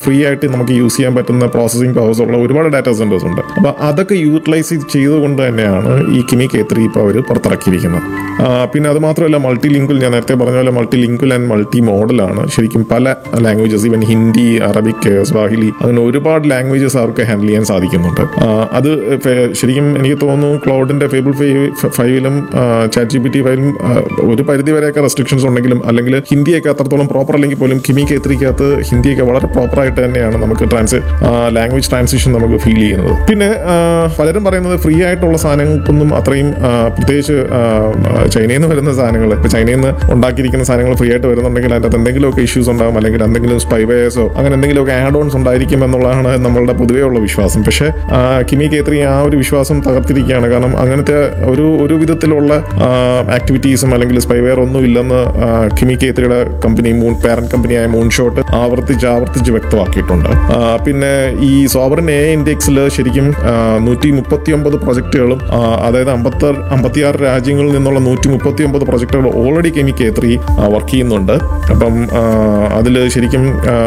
free ആയിട്ട് നമുക്ക് use ചെയ്യാൻ പറ്റുന്ന പ്രോസസ്സിംഗ് പവേഴ്സ് ഉള്ള ഒരുപാട് ഡാറ്റാ സെന്റേഴ്സ് ഉണ്ട് അപ്പോൾ അതൊക്കെ യൂട്ടിലൈസ് ചെയ്തുകൊണ്ട് തന്നെയാണ് ഈ കിമി കെ ത്രീ ഇപ്പോൾ അവർ പുറത്തിറക്കിയിരിക്കുന്നത് ആ, പിന്നെ അത് മാത്രമല്ല മൾട്ടി ലിങ്കുൽ ഞാൻ നേരത്തെ പറഞ്ഞ പോലെ മൾട്ടി ലിങ്കുൽ ആൻഡ് മൾട്ടി മോഡലാണ് ശരിക്കും പല languages even Hindi Arabic Swahili അങ്ങനെ ഒരുപാട് ലാംഗ്വേജസ് അവർക്ക് ഹാൻഡിൽ ചെയ്യാൻ സാധിക്കുന്നുണ്ട് ആ, അത് ഫെ- ശരിക്കും എനിക്ക് തോന്നുന്നു ക്ലൗഡിന്റെ ഫേബിൾ ഫൈവിലും ചാറ്റ് ജി പി ടി ഫൈവിലും ഒരു പരിധി വരെയൊക്കെ റെസ്ട്രിക്ഷൻസ് ഉണ്ടെങ്കിലും അല്ലെങ്കിൽ ഹിന്ദിയൊക്കെ അത്രത്തോളം പ്രോപ്പർ അല്ലെങ്കിൽ പോലും കിമി കേത്രിക്കകത്ത് ഹിന്ദിയൊക്കെ വളരെ പ്രോപ്പറായിട്ട് തന്നെയാണ് നമുക്ക് ട്രാൻസ് ലാംഗ്വേജ് ട്രാൻസിഷൻ നമുക്ക് ഫീൽ ചെയ്യുന്നത് പിന്നെ ആ, പലരും പറയുന്നത് ഫ്രീ ആയിട്ടുള്ള സാധനങ്ങൾക്കൊന്നും അത്രയും ആ, പ്രത്യേകിച്ച് ആ, ചൈനയിൽ നിന്ന് വരുന്ന സാധനങ്ങൾ ഇപ്പോൾ ചൈനയിൽ നിന്ന് ഉണ്ടാക്കിയിരിക്കുന്ന സാധനങ്ങൾ ഫ്രീ ആയിട്ട് വരുന്നുണ്ടെങ്കിൽ അതിനകത്ത് എന്തെങ്കിലുമൊക്കെ ഇഷ്യൂസ് ഉണ്ടാകും അല്ലെങ്കിൽ എന്തെങ്കിലും സ്പൈവേഴ്സോ അങ്ങനെ എന്തെങ്കിലുമൊക്കെ ആഡ് ഓൺസ് ഉണ്ടായിരിക്കും എന്നുള്ളതാണ് നമ്മളുടെ പൊതുവേ ഉള്ള വിശ്വാസം പക്ഷേ ആ, കിമി കേത്രി ആ ഒരു വിശ്വാസം തകർത്തിരിക്കുകയാണ് കാരണം അങ്ങനത്തെ ഒരു ഒരു വിധത്തിലുള്ള ആക്ടിവിറ്റീസും അല്ലെങ്കിൽ സ്പൈവെയർ ഒന്നും ഇല്ലെന്ന് ആ, കിമി കേത്രിയുടെ കമ്പനി മൂൺ പാരന്റ് കമ്പനിയായ മൂൺഷോട്ട് ആവർത്തിച്ച് ആവർത്തിച്ച് വ്യക്തമാക്കിയിട്ടുണ്ട് ആ, പിന്നെ ഈ സോവറിൻ എ ഇൻഡെക്സിൽ ശരിക്കും നൂറ്റി മുപ്പത്തി ഒമ്പത് പ്രൊജക്ടുകളും അതായത് അമ്പത്തി അമ്പത്തിയാറ് രാജ്യങ്ങളിൽ നിന്നുള്ള നൂറ്റി മുപ്പത്തി ഒമ്പത് പ്രൊജക്ടുകൾ already Kimi K three work ചെയ്യുന്നുണ്ട് അപ്പം അതിൽ ശരിക്കും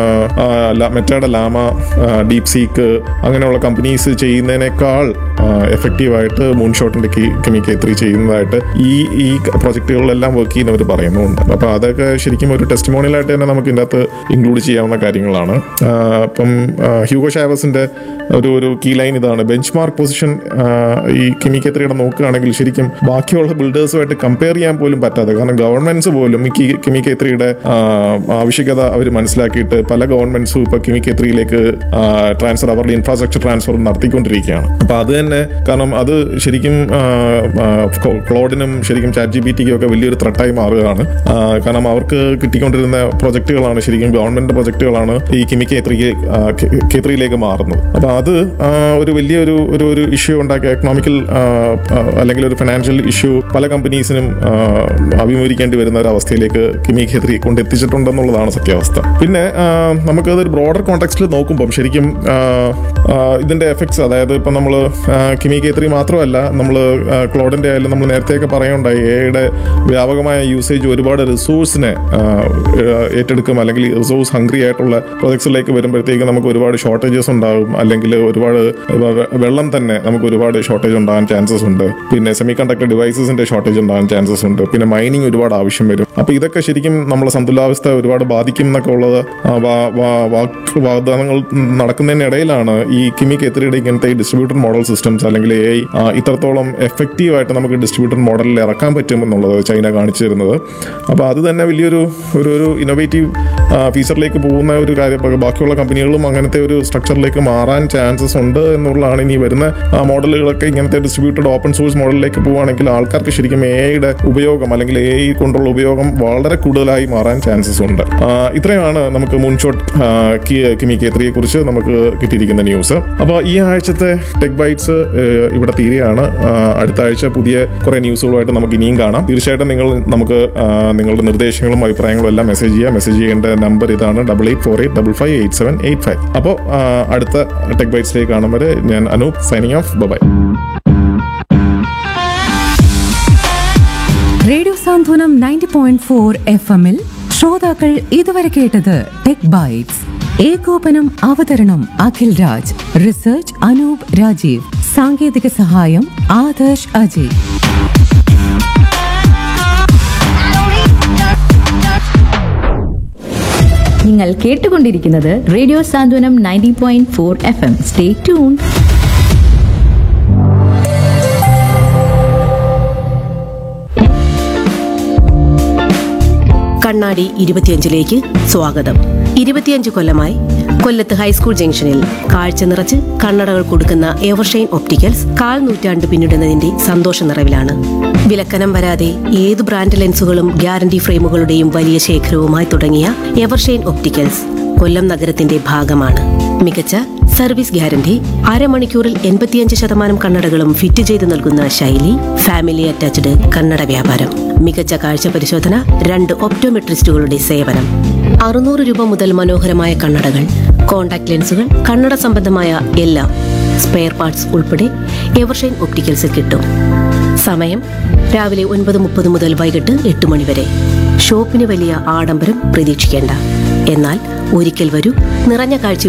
മെറ്റയുടെ ലാമ ഡീപ് സീക്ക് അങ്ങനെയുള്ള കമ്പനീസ് ചെയ്യുന്നതിനേക്കാൾ എഫക്റ്റീവായിട്ട് മൂൺഷോട്ടിന്റെ കെമി കെ ത്രീ ചെയ്യുന്നതായിട്ട് ഈ ഈ പ്രൊജക്ടുകളിലെല്ലാം വർക്ക് ചെയ്യുന്നവർ പറയുന്നുണ്ട് അപ്പോൾ അതൊക്കെ ശരിക്കും ഒരു ടെസ്റ്റിമോണിയലായിട്ട് തന്നെ നമുക്ക് ഇതിൻ്റെ അകത്ത് ഇൻക്ലൂഡ് ചെയ്യാവുന്ന കാര്യങ്ങളാണ് ആ, ഇപ്പം ആ, ഹ്യൂഗോ ഷാവസിന്റെ ഒരു ഒരു കീ ലൈൻ ഇതാണ് ബെഞ്ച് മാർക്ക് പൊസിഷൻ ഈ കെമി കെ ത്രീയുടെ നോക്കുകയാണെങ്കിൽ ശരിക്കും ബാക്കിയുള്ള ബിൽഡേഴ്സുമായിട്ട് കമ്പയർ ചെയ്യാൻ പോലും പറ്റാതെ കാരണം ഗവൺമെന്റ്സ് പോലും ഈ കെമി കെ ത്രീയുടെ ആവശ്യകത അവർ മനസ്സിലാക്കിയിട്ട് പല ഗവൺമെന്റ്സും ഇപ്പൊ കെമി കെ ത്രീയിലേക്ക് ട്രാൻസ്ഫർ അവരുടെ ഇൻഫ്രാസ്ട്രക്ചർ ട്രാൻസ്ഫർ നടത്തിക്കൊണ്ടിരിക്കുകയാണ് അപ്പൊ അത് തന്നെ കാരണം അത് ശരിക്കും ആ, ആ, ക്ലോ- ക്ലോഡിനും ശരിക്കും ചാറ്റ് ജി ബി ടിക്കും ഒക്കെ വലിയൊരു ത്രട്ടായി മാറുകയാണ് ആ, കാരണം അവർക്ക് കിട്ടിക്കൊണ്ടിരുന്ന പ്രൊജക്ടുകളാണ് ശരിക്കും ഗവൺമെന്റ് പ്രൊജക്ടുകളാണ് ഈ കെമി കെ ത്രീ കെ ത്രീയിലേക്ക് മാറുന്നത് അപ്പൊ അത് ആ, ഒരു വലിയൊരു ഒരു ഒരു ഇഷ്യൂ ഉണ്ടാക്കിയ എക്കണോമിക്കൽ അല്ലെങ്കിൽ ഒരു ഫിനാൻഷ്യൽ ഇഷ്യൂ പല കമ്പനീസിനും ആ, അഭിമുഖീകരിക്കേണ്ടി വരുന്ന ഒരു അവസ്ഥയിലേക്ക് കിമി കെ ത്രീ കൊണ്ടെത്തിച്ചിട്ടുണ്ടെന്നുള്ളതാണ് സത്യാവസ്ഥ പിന്നെ ആ, നമുക്കതൊരു ബ്രോഡർ കോണ്ടെക്സ്റ്റിൽ നോക്കുമ്പോൾ ശരിക്കും ആ, ആ, ഇതിന്റെ എഫക്ട്സ് അതായത് ഇപ്പം നമ്മൾ കിമി കെ ത്രീ മാത്രമല്ല നമ്മൾ ക്ലോഡിന്റെ ആയാലും നമ്മൾ നേരത്തെയൊക്കെ പറയുണ്ടായി എയുടെ വ്യാപകമായ യൂസേജ് ഒരുപാട് റിസോഴ്സിനെ ഏറ്റെടുക്കും അല്ലെങ്കിൽ റിസോഴ്സ് ഹംഗ്രി ആയിട്ടുള്ള പ്രൊജക്ട്സിലേക്ക് വരുമ്പോഴത്തേക്ക് നമുക്ക് ഒരുപാട് ഷോർട്ടേജസ് ഉണ്ടാകും അല്ലെങ്കിൽ ഒരുപാട് വെ- വെള്ളം തന്നെ നമുക്ക് ഒരുപാട് ഷോർട്ടേജ് ഉണ്ടാകാൻ ചാൻസസ് ഉണ്ട് പിന്നെ സെമി കണ്ടക്ടർ ഡിവൈസസിന്റെ ഷോർട്ടേജ് ഉണ്ടാകാൻ ചാൻസസ് ഉണ്ട് പിന്നെ മൈനിങ് ഒരുപാട് ആവശ്യം വരും അപ്പൊ ഇതൊക്കെ ശരിക്കും നമ്മളെ സന്തുലാവസ്ഥ ഒരുപാട് ബാധിക്കും എന്നൊക്കെ ഉള്ളത് ആ, വാ- വാ- വാക്ക് വാഗ്ദാനങ്ങൾ നടക്കുന്നതിനിടയിലാണ് ഈ കിമി കെത്രിയുടെ ഇങ്ങനത്തെ ഈ ഡിസ്ട്രിബ്യൂട്ടഡ് മോഡൽ സിസ്റ്റംസ് അല്ലെങ്കിൽ എ ഐ ഇത്രത്തോളം എഫക്റ്റീവ് ആയിട്ട് നമുക്ക് ഡിസ്ട്രിബ്യൂട്ടഡ് മോഡലിൽ ഇറക്കാൻ പറ്റും എന്നുള്ളത് ചൈന കാണിച്ചു തരുന്നത് അപ്പോൾ അത് തന്നെ വലിയൊരു ഒരു ഒരു ഇന്നോവേറ്റീവ് ഫീച്ചറിലേക്ക് പോകുന്ന ഒരു കാര്യം ഇപ്പൊ ബാക്കിയുള്ള കമ്പനികളും അങ്ങനത്തെ ഒരു സ്ട്രക്ചറിലേക്ക് മാറാൻ ചാൻസസ് ഉണ്ട് എന്നുള്ളതാണ് ഇനി വരുന്ന ആ, മോഡലുകളൊക്കെ ഇങ്ങനത്തെ ഡിസ്ട്രിബ്യൂട്ടഡ് ഓപ്പൺ സോഴ്സ് മോഡലിലേക്ക് പോവുകയാണെങ്കിൽ ആൾക്കാർക്ക് ശരിക്കും എ ഐയുടെ ഉപയോഗം അല്ലെങ്കിൽ എ ഐ കൊണ്ടുള്ള ഉപയോഗം വളരെ കൂടുതലായി മാറാൻ ചാൻസസ് ഉണ്ട് ആ, ഇത്രയുമാണ് നമുക്ക് മുൻഷോട്ട് കിമി കേത്രിയെ കുറിച്ച് നമുക്ക് കിട്ടിയിരിക്കുന്ന ന്യൂസ് അപ്പോൾ ഈ ആഴ്ചത്തെ ടെക് ബൈറ്റ്സ് ഇവിടെ തീരെയാണ് ആ, അടുത്ത ആഴ്ച പുതിയ കുറെ ന്യൂസുകളുമായിട്ട് നമുക്ക് ഇനിയും കാണാം തീർച്ചയായിട്ടും നിങ്ങൾ നമുക്ക് ആ, നിങ്ങളുടെ നിർദ്ദേശങ്ങളും അഭിപ്രായങ്ങളും എല്ലാം മെസ്സേജ് ചെയ്യുക മെസ്സേജ് ചെയ്യേണ്ട നമ്പർ ഇതാണ് double eight four eight double five eight seven eight five അപ്പോൾ അടുത്ത ടെക് ബൈറ്റ്സിലേക്ക് കാണും വരെ ഞാൻ Anoop signing off by radio Santhwanam ninety point four F എമ്മിൽ ശ്രോതാക്കൾ ഇതുവരെ കേട്ടത് ടെക് ബൈറ്റ്സ് ഏകോപനം അവതരണം അഖിൽ രാജ് റിസർച്ച് അനൂപ് രാജീവ് സാങ്കേതിക സഹായം ആദർശ് അജയ് നിങ്ങൾ കേട്ടുകൊണ്ടിരിക്കുന്നത് radio Santhwanam ninety point four F M stay tune കണ്ണാടി ഇരുപത്തിയഞ്ചിലേക്ക് സ്വാഗതം ഇരുപത്തിയഞ്ച് കൊല്ലമായി കൊല്ലത്ത് ഹൈസ്കൂൾ ജംഗ്ഷനിൽ കാഴ്ച നിറച്ച് കണ്ണടകൾ കൊടുക്കുന്ന എവർഷൈൻ ഒപ്റ്റിക്കൽസ് കാൽ നൂറ്റാണ്ട് പിന്നിടുന്നതിന്റെ സന്തോഷ നിറവിലാണ് വിലക്കനം വരാതെ ഏത് ബ്രാൻഡ് ലെൻസുകളും ഗ്യാരണ്ടി ഫ്രെയിമുകളുടെയും വലിയ ശേഖരവുമായി തുടങ്ങിയ എവർഷൈൻ ഒപ്റ്റിക്കൽസ് കൊല്ലം നഗരത്തിന്റെ ഭാഗമാണ് മികച്ച സർവീസ് ഗ്യാരണ്ടി അരമണിക്കൂറിൽ എൺപത്തിയഞ്ച് ശതമാനം കണ്ണടകളും ഫിറ്റ് ചെയ്ത് നൽകുന്ന ശൈലി ഫാമിലി അറ്റാച്ച്ഡ് കണ്ണട വ്യാപാരം മികച്ച കാഴ്ച പരിശോധന രണ്ട് ഒപ്റ്റോമെട്രിസ്റ്റുകളുടെ സേവനം അറുന്നൂറ് രൂപ മുതൽ മനോഹരമായ കണ്ണടകൾ കോൺടാക്ട് ലെൻസുകൾ കണ്ണട സംബന്ധമായ എല്ലാം സ്പെയർ പാർട്സ് ഉൾപ്പെടെ എവർഷൈൻ ഒപ്റ്റിക്കൽസിൽ കിട്ടും സമയം രാവിലെ ഒൻപത് മുപ്പത് മുതൽ വൈകിട്ട് എട്ട് മണി വരെ ഷോപ്പിന് വലിയ ആഡംബരം പ്രതീക്ഷിക്കേണ്ട എന്നാൽ ഒരിക്കൽ വരൂ നിറഞ്ഞ കാഴ്ച